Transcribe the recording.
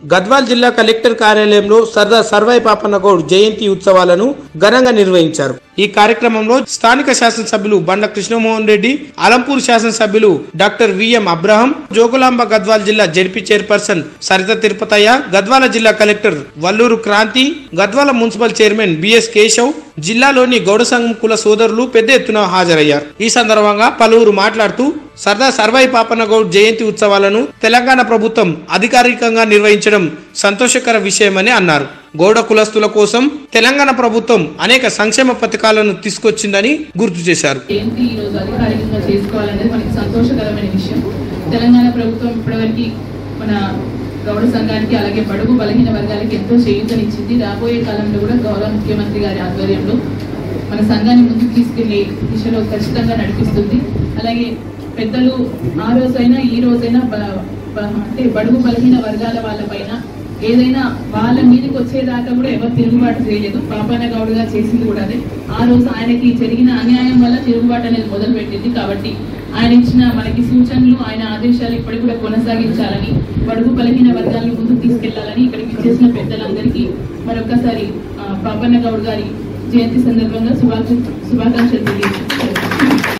గద్వాల్ జిల్లా కలెక్టర్ కార్యాలయంలో సర్దార్ సర్వాయి పాపన్న గౌడ్ జయంతి ఉత్సవాలను ఘనంగా నిర్వహించారు ఈ కార్యక్రమంలో స్థానిక శాసనసభ్యులు బండ కృష్ణమోహన్ రెడ్డి అలంపూర్ శాసనసభ్యులు doctor VM Abraham Jogulamba Gadwal జిల్లా జడ్పీ చైర్పర్సన్ సరిత తిరుపతయ్య గద్వాల జిల్లా collector Valluru Kranthi Gadwala municipal chairman BS Keshav జిల్లాలోని గౌడ సంఘం కుల సోదరులు పెద్ద ఎత్తున హాజరయ్యారు ఈ సందర్భంగా పలువురు మాట్లాడుతూ సర్దార్ సర్వాయి పాపన్న గౌడ్ జయంతి ఉత్సవాలను తెలంగాణ ప్రభుత్వం అధికారికంగా నిర్వహించడం సంతోషకర విషయమని అన్నారు గౌడ కులస్తుల కోసం తెలంగాణ ప్రభుత్వం అనేక సంక్షేమ పథకాలను తీసుకొచ్చిందని గుర్తు చేశారు జయంతి ఈ రోజు అధికారికంగా చేసుకోవాలనేది మనకి సంతోషకరమైన విషయం తెలంగాణ ప్రభుత్వం ఇప్పటివరకు మన గౌడ సంఘానికి అలాగే బడుగు బలహీన వర్గాలకి ఎంతో చేయూతనిచ్చింది రాబోయే కాలంలో కూడా గౌరవ ముఖ్యమంత్రి గారి ఆధ్వర్యంలో మన సంఘాన్ని ముందుకు తీసుకెళ్లే దిశలో ఖచ్చితంగా నడిపిస్తుంది అలాగే పెద్దలు ఆ రోజైనా ఈ రోజైనా బ- బ- అంటే బడుగు బలహీన వర్గాల వాళ్ళపైన ఏదైనా వాళ్ళ మీదకి వచ్చేదాకా కూడా ఎవరు తిరుగుబాటు చేయలేదు పాపన్న గౌడ్ గారు చేసింది కూడా అదే ఆ రోజు ఆయనకి జరిగిన అన్యాయం వల్ల తిరుగుబాటు అనేది మొదలు పెట్టింది కాబట్టి ఆయన ఇచ్చిన మనకి సూచనలు ఆయన ఆదేశాలు ఇప్పటికి కూడా కొనసాగించాలని బడుగు బలహీన వర్గాలను ముందుకు తీసుకెళ్లాలని ఇక్కడికి చేసిన పెద్దలందరికీ మరొకసారి ఆ, పాపన్న గౌడ్ గారి జయంతి సందర్భంగా శుభాకాంక్ష శుభాకాంక్షలు తెలియజేస్తున్నాను